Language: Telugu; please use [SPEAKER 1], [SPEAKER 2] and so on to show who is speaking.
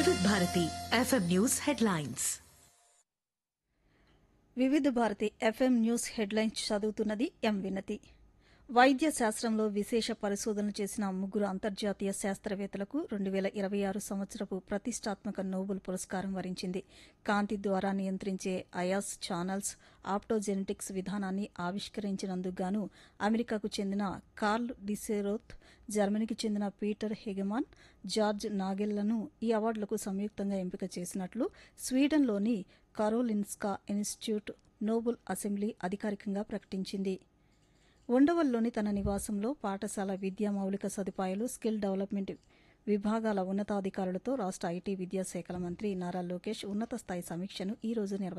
[SPEAKER 1] వివిధ భారతి ఎఫ్ఎం న్యూస్ హెడ్లైన్స్
[SPEAKER 2] వివిధ భారతి ఎఫ్ఎం న్యూస్ హెడ్లైన్స్ చదువుతున్నది ఎం వినతి వైద్య శాస్త్రంలో విశేష పరిశోధనలు చేసిన ముగ్గురు అంతర్జాతీయ శాస్త్రవేత్తలకు రెండు వేల ఇరవై ఆరు సంవత్సరపు ప్రతిష్టాత్మక నోబెల్ పురస్కారం వరించింది కాంతి ద్వారా నియంత్రించే అయాస్ ఛానల్స్ ఆప్టోజెనెటిక్స్ విధానాన్ని ఆవిష్కరించినందుకు గాను అమెరికాకు చెందిన కార్ల్ డిసెరోత్ జర్మనీకి చెందిన పీటర్ హెగమాన్ జార్జ్ నాగెల్లను ఈ అవార్డులకు సంయుక్తంగా ఎంపిక చేసినట్లు స్వీడన్లోని కరోలిన్స్కా ఇన్స్టిట్యూట్ నోబెల్ అసెంబ్లీ అధికారికంగా ప్రకటించింది ఉండవల్లోని తన నివాసంలో పాఠశాల విద్యా మౌలిక సదుపాయాలు స్కిల్ డెవలప్మెంట్ విభాగాల ఉన్నతాధికారులతో రాష్ట్ర ఐటీ విద్యాశాఖల మంత్రి నారా లోకేష్ ఉన్నత స్థాయి సమీక్షను ఈ రోజు నిర్వహించారు